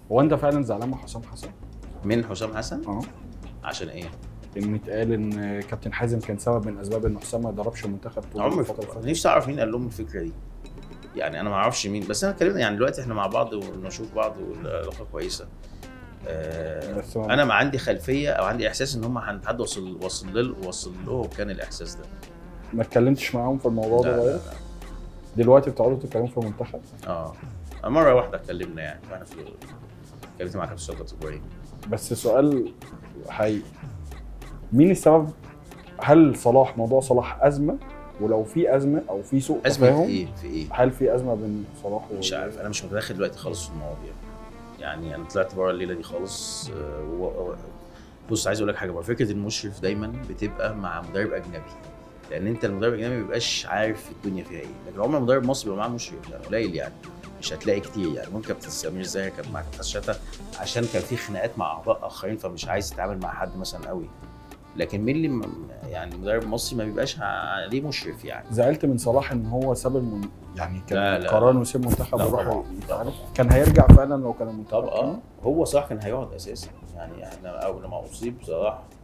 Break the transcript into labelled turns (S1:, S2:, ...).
S1: هو انت فعلا زعلان من حسام حسن؟
S2: من حسام حسن
S1: اه
S2: عشان ايه؟
S1: ان اتقال ان كابتن حازم كان سبب من اسباب ان حسام ما يضربش المنتخب طول
S2: عمري
S1: الفتره اللي فاتت
S2: نفسي اعرف مين قال لهم الفكره دي يعني انا ما اعرفش مين بس انا اتكلمنا يعني دلوقتي احنا مع بعض ونشوف بعض والعلاقه كويسه آه
S1: بس ما-
S2: انا ما عندي خلفيه او عندي احساس ان هم حد وصل وصل له وصل له كان الاحساس ده
S1: ما اتكلمتش معاهم في الموضوع
S2: لا
S1: ده
S2: لا
S1: غير
S2: لا
S1: دلوقتي بتقعدوا تتكلموا في المنتخب
S2: اه مره واحده اتكلمنا يعني واحنا في اتكلمت مع كابتن شوكت ابراهيم
S1: بس سؤال حقيقي مين السبب هل صلاح موضوع صلاح ازمه ولو في ازمه او في سوء
S2: ازمه
S1: تفاهم
S2: في ايه في ايه
S1: هل في ازمه بين صلاح و
S2: مش عارف انا مش متدخل دلوقتي خالص في المواضيع يعني انا طلعت بره الليله دي خالص آه، و- و- بص عايز اقول لك حاجه بقى فكره المشرف دايما بتبقى مع مدرب اجنبي لان انت المدرب الاجنبي ما بيبقاش عارف الدنيا فيها ايه لكن عمر مدرب مصري بيبقى معاه مشرف يعني قليل يعني مش هتلاقي كتير يعني ممكن كابتن سمير زاهر كان مع كابتن شتا عشان كان في خناقات مع اعضاء اخرين فمش عايز يتعامل مع حد مثلا قوي لكن مين اللي م- يعني مدرب مصري ما بيبقاش عليه مشرف يعني
S1: زعلت من صلاح ان هو ساب المن... يعني
S2: لا،
S1: كان
S2: لا.
S1: قرار انه يسيب المنتخب
S2: لا
S1: ويروح
S2: طبعاً،
S1: يتعرف
S2: طبعاً.
S1: كان هيرجع فعلا لو كان المنتخب
S2: طب اه
S1: كمل؟
S2: هو صلاح كان هيقعد اساسا يعني احنا اول ما اصيب صلاح